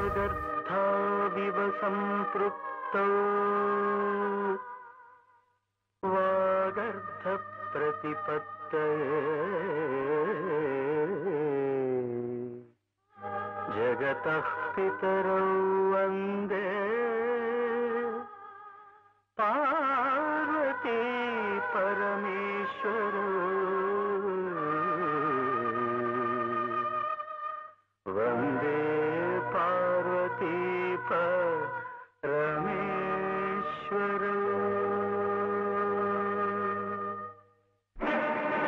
वागर्थाविव सम्पृक्तौ वागर्थप्रतिपत्तये जगतः पितरौ वन्दे पार्वती परमेश्वरौ वन्दे पार्वती परमेश्वरौ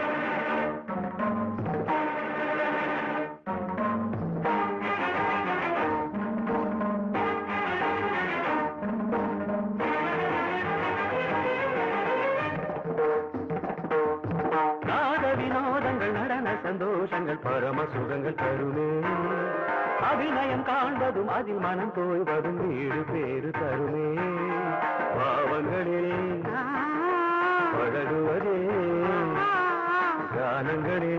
நாத வினோதங்கள் நடன சந்தோஷங்கள் பரம சுகங்கள் தருமே அபிநயம் காண்பதும் அதில் மனம் தோய்வதும் வீடு பேறு தருமே பாவங்களிலே பழகுவதே கானங்களே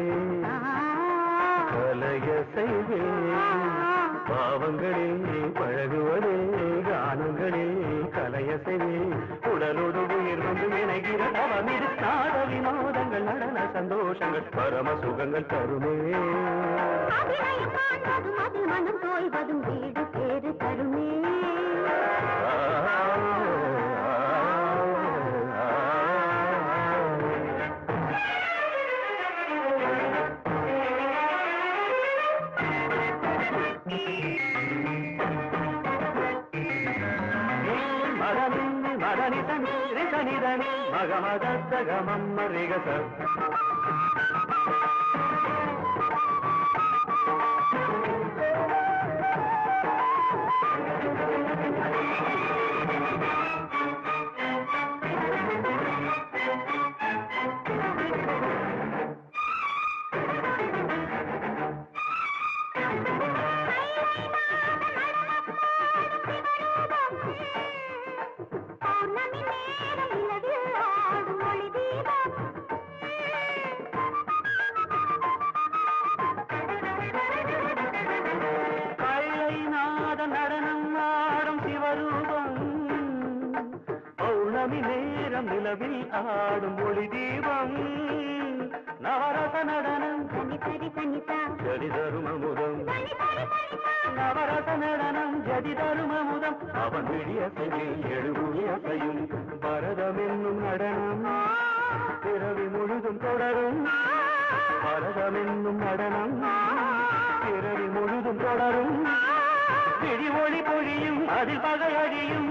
கலைய செய்வே பாவங்களே பழகுவதே கானங்களே கலைய செய்வே உடலோடு உயிர் வந்து இணைகிற தவமிரு நாட வினோதங்கள் நடன சந்தோஷங்கள் பரம சுகங்கள் தருமே அபிநயம் காண்பதும் அதில் மனம் தோய்வதும் வீடு பேறு தருமே மதனின்னி மதனி தனி ரிசனிதனி மகமதத்த கமம் ரிகச பௌர்ணமி நேரம் நிலவில் ஆடும் ஒளி தீபம் கைலை நாத நடனம் ஆடும் சிவரூபம் பௌர்ணமி நேரம் நிலவில் ஆடும் ஒளி தீபம் நவரச நடனம் தனி தரி தனிதா ஜதி தருமமுதம் தனி தரி தனிதா நவரச நடனம் ஜதி தருமமுதம் அவன் விழியசையில் எழுபுயசையும் பரதம் என்னும் நடனம் பிறவி முழுதும் தொடரும் பரதம் என்னும் நடனம் பிறவி முழுதும் தொடரும் விழி ஒளி பொழியும் அதில் பகை அழியும்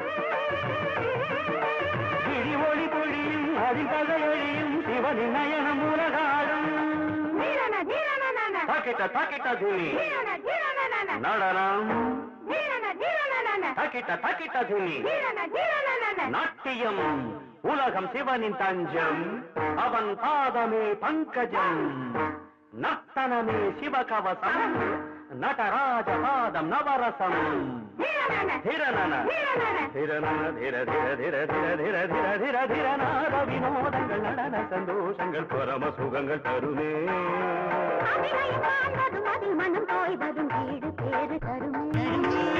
விழி ஒளி பொழியும் அதில் பகை அழியும் சிவனின் நயனம் உலகாடும் தீரன தீரன நன தாக்கிட்ட தாக்கிட்ட தூணி தீரன தீரன நன நடனம் தீரன தீரன நன தாக்கிட்ட தாக்கிட்ட தூணி தீரன தீரன நன நாட்டியம் உலகம் சிவனின் தஞ்சம் அவன் பாதமே பங்கஜம் நர்த்தனமே சிவகவசம் நடராஜ பாதம் நவரசம் தீரன திரணன தீரன திரணன திர திர திர திர திர திர திர திரநாத வினோதங்கள் நடன சந்தோஷங்கள் பரம சுகங்கள் தருமே அபிநயம் காண்பதும் அதில் மனம் தோய்வதும் வீடு பேறு தருமே